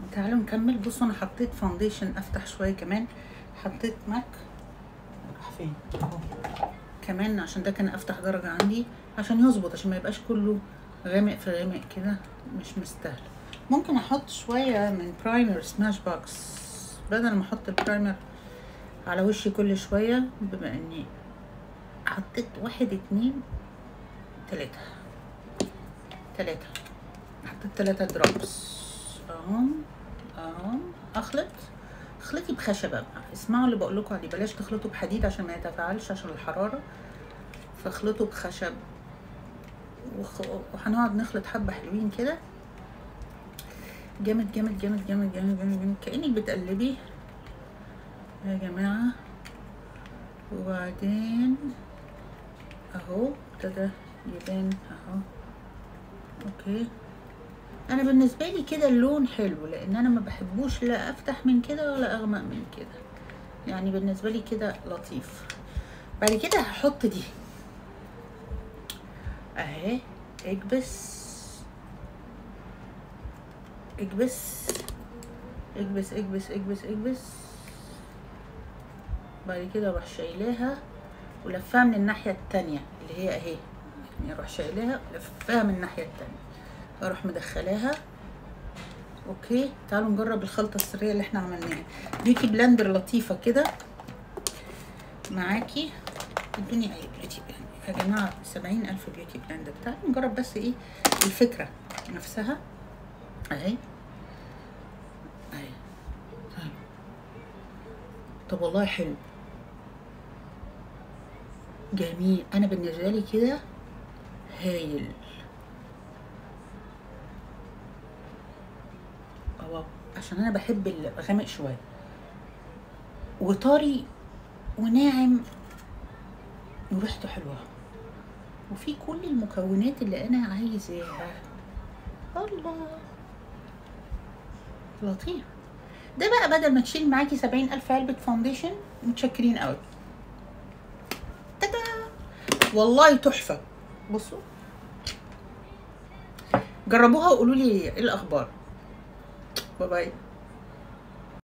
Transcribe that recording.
تعالوا نكمل بصوا انا حطيت فاونديشن افتح شويه كمان حطيت ماك راح فين اهو كمان عشان ده كان افتح درجه عندي عشان يظبط عشان ما يبقاش كله غامق في غامق كده مش مستاهل ممكن احط شويه من برايمر سماش بوكس بدل ما احط البرايمر على وشي كل شويه بما اني حطيت واحد اتنين تلاته تلاته حطيت تلاته دروبس اهم اهم اخلط اخلطي بخشبه بقى اسمعوا اللي بقول لكم عليه بلاش تخلطوا بحديد عشان ما يتفاعلش عشان الحراره فاخلطوا بخشب وخ... وهنقعد نخلط حبه حلوين كده جامد جامد جامد جامد جامد جامد, جامد. كانك بتقلبي يا جماعه وبعدين اهو ابتدى يبان اهو اوكي انا بالنسبه لي كده اللون حلو لان انا ما بحبوش لا افتح من كده ولا اغمق من كده يعني بالنسبه لي كده لطيف بعد كده هحط دي اهي اكبس اكبس اكبس اكبس اكبس اكبس بعد كده اروح شايلاها ولفها من الناحيه التانية اللي هي اهي يعني اروح شايلاها ولفها من الناحيه التانية اروح مدخلاها اوكي تعالوا نجرب الخلطه السريه اللي احنا عملناها بيوتي بلندر لطيفه كده معاكي ادوني اي بيوتي بلندر يا جماعه سبعين الف بيوتي بلندر تعالوا نجرب بس ايه الفكره نفسها اهي اهي تعالوا طب والله حلو جميل انا بالنسبه لي كده هايل اه عشان انا بحب الغامق شويه وطري وناعم وريحته حلوه وفي كل المكونات اللي انا عايزاها الله لطيف ده بقى بدل ما تشيل معاكي سبعين ألف علبة فاونديشن متشكرين قوي تادا والله تحفة بصوا جربوها وقولوا لي ايه الاخبار باي باي